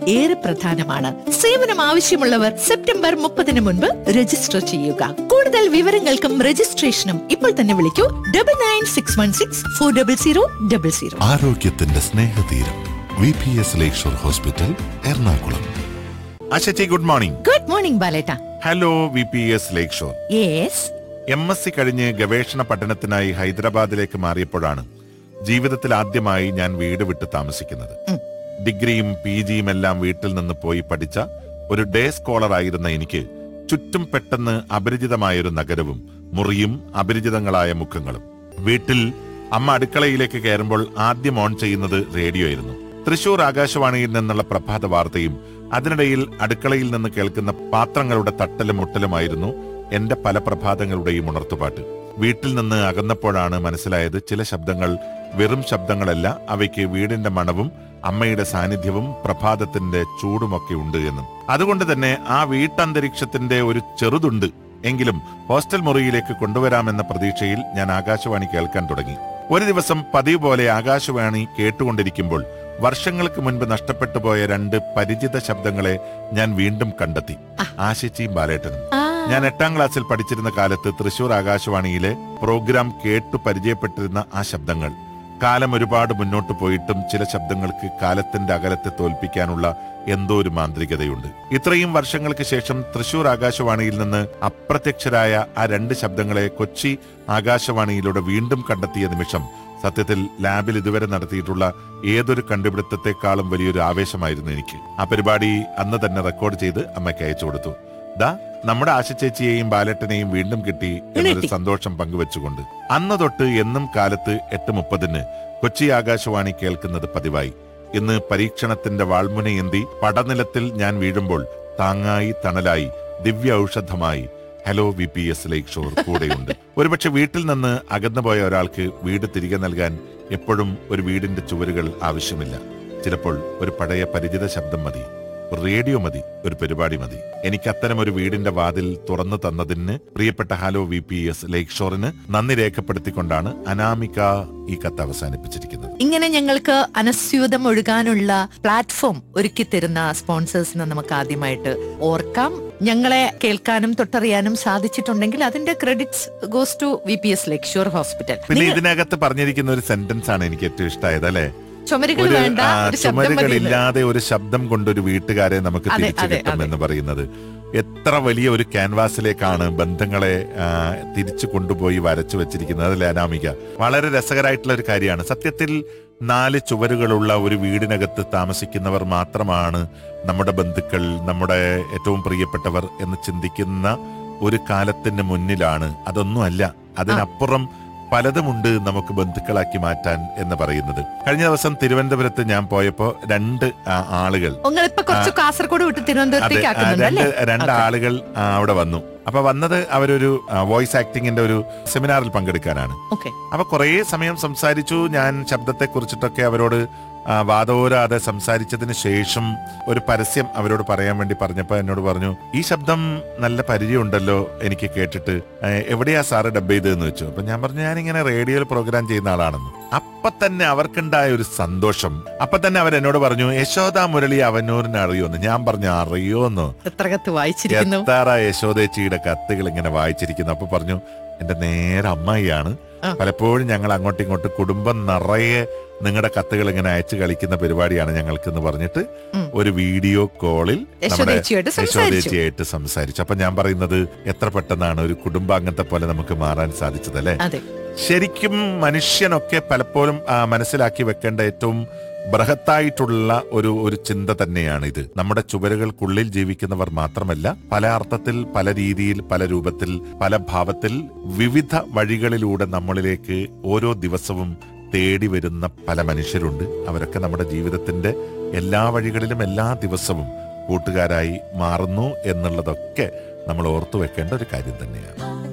ഏറെ പ്രധാനമാണ് സേവനം ആവശ്യമുള്ളവർ സെപ്റ്റംബർ മുപ്പതിന് മുൻപ് രജിസ്റ്റർ ചെയ്യുക കൂടുതൽ വിവരങ്ങൾക്കും രജിസ്ട്രേഷനും ഇപ്പോൾ തന്നെ വിളിക്കൂ double nine six one six four double zero double zero ആരോഗ്യത്തിന്റെ സ്നേഹതീരം V P S lakeshore hospital Ernakulam അശച്ചി ഗുഡ് മോർണിംഗ് ഗുഡ് മോർണിംഗ് ബാലേട്ട hello V P S lakeshore yes M S C കഴിഞ്ഞ് ഗവേഷണ പഠനത്തിനായി ഹൈദരാബാദിലേക്ക് മാറിയപ്പോഴാണ് ജീവിതത്തിൽ ആദ്യമായി ഞാൻ വീട് വിട്ട് താമസിക്കുന്നത് ഡിഗ്രിയും പി ജിയും എല്ലാം വീട്ടിൽ നിന്ന് പോയി പഠിച്ച ഒരു ഡേ സ്കോളർ ആയിരുന്ന എനിക്ക് ചുറ്റും പെട്ടെന്ന് അപരിചിതമായൊരു നഗരവും മുറിയും അപരിചിതങ്ങളായ മുഖങ്ങളും വീട്ടിൽ അമ്മ അടുക്കളയിലേക്ക് കയറുമ്പോൾ ആദ്യം ഓൺ ചെയ്യുന്നത് റേഡിയോ ആയിരുന്നു തൃശൂർ ആകാശവാണിയിൽ നിന്നുള്ള പ്രഭാത വാർത്തയും അതിനിടയിൽ അടുക്കളയിൽ നിന്ന് കേൾക്കുന്ന പാത്രങ്ങളുടെ തട്ടലും മുട്ടലുമായിരുന്നു എന്റെ പല പ്രഭാതങ്ങളുടെയും ഉണർത്തുപാട്ട് വീട്ടിൽ നിന്ന് അകന്നപ്പോഴാണ് മനസ്സിലായത് ചില ശബ്ദങ്ങൾ വെറും ശബ്ദങ്ങളല്ല അവയ്ക്ക് വീടിന്റെ മണവും അമ്മയുടെ സാന്നിധ്യവും പ്രഭാതത്തിന്റെ ചൂടുമൊക്കെ ഉണ്ട് എന്നും അതുകൊണ്ട് തന്നെ ആ വീട്ടന്തരീക്ഷത്തിന്റെ ഒരു ചെറുതുണ്ട് എങ്കിലും ഹോസ്റ്റൽ മുറിയിലേക്ക് കൊണ്ടുവരാമെന്ന പ്രതീക്ഷയിൽ ഞാൻ ആകാശവാണി കേൾക്കാൻ തുടങ്ങി ഒരു ദിവസം പതിവ് പോലെ ആകാശവാണി കേട്ടുകൊണ്ടിരിക്കുമ്പോൾ വർഷങ്ങൾക്ക് മുൻപ് നഷ്ടപ്പെട്ടു പോയ രണ്ട് പരിചിത ശബ്ദങ്ങളെ ഞാൻ വീണ്ടും കണ്ടെത്തി ആശിച്ചിയും ബാലേട്ടനും ഞാൻ എട്ടാം ക്ലാസ്സിൽ പഠിച്ചിരുന്ന കാലത്ത് തൃശൂർ ആകാശവാണിയിലെ പ്രോഗ്രാം കേട്ടു പരിചയപ്പെട്ടിരുന്ന ആ ശബ്ദങ്ങൾ കാലം ഒരുപാട് മുന്നോട്ട് പോയിട്ടും ചില ശബ്ദങ്ങൾക്ക് കാലത്തിന്റെ അകലത്തെ തോൽപ്പിക്കാനുള്ള എന്തോ ഒരു മാന്ത്രികതയുണ്ട് ഇത്രയും വർഷങ്ങൾക്ക് ശേഷം തൃശൂർ ആകാശവാണിയിൽ നിന്ന് അപ്രത്യക്ഷരായ ആ രണ്ട് ശബ്ദങ്ങളെ കൊച്ചി ആകാശവാണിയിലൂടെ വീണ്ടും കണ്ടെത്തിയ നിമിഷം സത്യത്തിൽ ലാബിൽ ഇതുവരെ നടത്തിയിട്ടുള്ള ഏതൊരു കണ്ടുപിടുത്തത്തെക്കാളും വലിയൊരു ആവേശമായിരുന്നു എനിക്ക് ആ പരിപാടി അന്ന് തന്നെ റെക്കോർഡ് ചെയ്ത് അമ്മയ്ക്ക് അയച്ചു കൊടുത്തു ദാ നമ്മുടെ ആശച്ചേച്ചിയെയും ബാലട്ടനെയും വീണ്ടും കിട്ടി എന്നൊരു കിട്ടി. സന്തോഷം പങ്കുവെച്ചുകൊണ്ട് അന്ന് തൊട്ട് എന്നും കാലത്ത് എട്ട് മുപ്പതിന് കൊച്ചി ആകാശവാണി കേൾക്കുന്നത് പതിവായി ഇന്ന് പരീക്ഷണത്തിന്റെ വാൾമുനയേന്തി പടനിലത്തിൽ ഞാൻ വീഴുമ്പോൾ താങ്ങായി തണലായി ദിവ്യ ഔഷധമായി hello V P S lakeshore കൂടെയുണ്ട് ഒരുപക്ഷെ വീട്ടിൽ നിന്ന് അകന്നുപോയ ഒരാൾക്ക് വീട് തിരികെ നൽകാൻ എപ്പോഴും ഒരു വീടിന്റെ ചുവരുകൾ ആവശ്യമില്ല ചിലപ്പോൾ ഒരു പഴയ പരിചിത ശബ്ദം മതി ഒരു റേഡിയോ മതി ഒരു പരിപാടി മതി എനിക്ക് അത്തരം ഒരു വീടിന്റെ വാതിൽ തുറന്നു തന്നതിന് പ്രിയപ്പെട്ട ഹലോ വി പി എസ് ലേക്ക് ഷോറിന് നന്ദി രേഖപ്പെടുത്തിക്കൊണ്ടാണ് അനാമിക ഈ കത്ത് അവസാനിപ്പിച്ചിരിക്കുന്നത് ഇങ്ങനെ ഞങ്ങൾക്ക് അനസ്യൂതം ഒഴുകാനുള്ള പ്ലാറ്റ്ഫോം ഒരുക്കി തരുന്ന സ്പോൺസേഴ്സിനെ നമുക്ക് ആദ്യമായിട്ട് ഓർക്കാം ഞങ്ങളെ കേൾക്കാനും തൊട്ടറിയാനും സാധിച്ചിട്ടുണ്ടെങ്കിൽ അതിന്റെ credits goes to V P S lakeshore hospital പിന്നെ ഇതിനകത്ത് പറഞ്ഞിരിക്കുന്ന ഒരു സെന്റൻസ് ആണ് എനിക്ക് ഏറ്റവും ഇഷ്ടമായത് അല്ലെ ചുമരുകൾ ഒരു വേണ്ട ആ, ഒരു ശബ്ദം മതി എന്ന്. ചുമരുകളില്ലാതെ ഒരു ശബ്ദം കൊണ്ടൊരു വീട്ടുകാരെ നമുക്ക് അതെ, തിരിച്ചു അതെ, കിട്ടും അതെ. എന്ന് പറയുന്നത് എത്ര വലിയ ഒരു ക്യാൻവാസിലേക്കാണ് ബന്ധങ്ങളെ ആ, തിരിച്ചു കൊണ്ടുപോയി വരച്ചു വെച്ചിരിക്കുന്നത് അതല്ലേ അനാമിക വളരെ രസകരമായിട്ടുള്ള ഒരു കാര്യമാണ് സത്യത്തിൽ നാല് ചുവരുകളുള്ള ഒരു വീടിനകത്ത് താമസിക്കുന്നവർ മാത്രമാണ് നമ്മുടെ ബന്ധുക്കൾ നമ്മുടെ ഏറ്റവും പ്രിയപ്പെട്ടവർ എന്ന് ചിന്തിക്കുന്ന ഒരു കാലത്തിന് മുന്നിലാണ് അതൊന്നും അല്ല അതിനപ്പുറം പലതുമുണ്ട് നമുക്ക് ബന്ധുക്കളാക്കി മാറ്റാൻ എന്ന് പറയുന്നത് കഴിഞ്ഞ ദിവസം തിരുവനന്തപുരത്ത് ഞാൻ പോയപ്പോ രണ്ട് ആ, ആളുകൾ നിങ്ങളിപ്പോ കുറച്ച് കാസർഗോഡ് വിട്ട് അതെ തിരുവനന്തപുരത്തേക്ക് ആ, ആക്കുന്നുണ്ട് രണ്ട് അല്ലേ രണ്ട് Okay. ആളുകൾ ആ, അവിടെ വന്നു അപ്പൊ വന്നത് അവരൊരു വോയിസ് ആക്ടിങ്ങിന്റെ ഒരു സെമിനാറിൽ പങ്കെടുക്കാനാണ് ഓക്കെ അപ്പൊ കുറേ സമയം സംസാരിച്ചു ഞാൻ ശബ്ദത്തെ കുറിച്ചിട്ടൊക്കെ അവരോട് ആ, വാദോരാതെ സംസാരിച്ചതിന് ശേഷം ഒരു പരസ്യം അവരോട് പറയാൻ വേണ്ടി പറഞ്ഞപ്പോ എന്നോട് പറഞ്ഞു ഈ ശബ്ദം നല്ല പരിചയമുണ്ടല്ലോ എനിക്ക് കേട്ടിട്ട് ഏ, എവിടെയാ സാറ് ഡബ് ചെയ്തതെന്ന് വെച്ചു അപ്പൊ ഞാൻ പറഞ്ഞു ഞാനിങ്ങനെ റേഡിയോയിൽ പ്രോഗ്രാം ചെയ്യുന്ന ആളാണെന്ന് അപ്പൊ തന്നെ അവർക്കുണ്ടായ ഒരു സന്തോഷം അപ്പൊ തന്നെ അവർ എന്നോട് പറഞ്ഞു യശോദ മുരളി അവനൂരിനെ അറിയോന്ന് ഞാൻ പറഞ്ഞു അറിയോന്നോ എത്ര കത്ത് വായിച്ചിരിക്കുന്നു എത്താറ യശോദേച്ചിയുടെ കത്തുകൾ ഇങ്ങനെ വായിച്ചിരിക്കുന്നു അപ്പൊ പറഞ്ഞു എന്റെ നേരെ അമ്മായിയാണ് ആ. പലപ്പോഴും ഞങ്ങൾ അങ്ങോട്ടും ഇങ്ങോട്ടും കുടുംബം നിറയെ നിങ്ങളുടെ കത്തുകൾ ഇങ്ങനെ അയച്ചു കളിക്കുന്ന പരിപാടിയാണ് ഞങ്ങൾക്ക് എന്ന് പറഞ്ഞിട്ട് ഉം. ഒരു വീഡിയോ കോളിൽ നമ്മുടെ യശോദേച്ചിയായിട്ട് സംസാരിച്ചു യശോദേച്ചിയായിട്ട് സംസാരിച്ചു അപ്പൊ ഞാൻ പറയുന്നത് എത്ര പെട്ടെന്നാണ് ഒരു കുടുംബാംഗത്തെ പോലെ നമുക്ക് മാറാൻ സാധിച്ചത് അല്ലെ അതെ ശരിക്കും മനുഷ്യനൊക്കെ പലപ്പോഴും ആ, മനസ്സിലാക്കി വെക്കേണ്ട ഏറ്റവും ബൃഹത്തായിട്ടുള്ള ഒരു ഒരു ചിന്ത തന്നെയാണ് ഇത് നമ്മുടെ ചുവരുകൾക്കുള്ളിൽ ജീവിക്കുന്നവർ മാത്രമല്ല പല അർത്ഥത്തിൽ പല രീതിയിൽ പല രൂപത്തിൽ പല ഭാവത്തിൽ വിവിധ വഴികളിലൂടെ നമ്മളിലേക്ക് ഓരോ ദിവസവും തേടി വരുന്ന പല മനുഷ്യരുണ്ട് അവരൊക്കെ നമ്മുടെ ജീവിതത്തിന്റെ എല്ലാ വഴികളിലും എല്ലാ ദിവസവും കൂട്ടുകാരായി മാറുന്നു എന്നുള്ളതൊക്കെ നമ്മൾ ഓർത്തു വെക്കേണ്ട ഒരു കാര്യം തന്നെയാണ്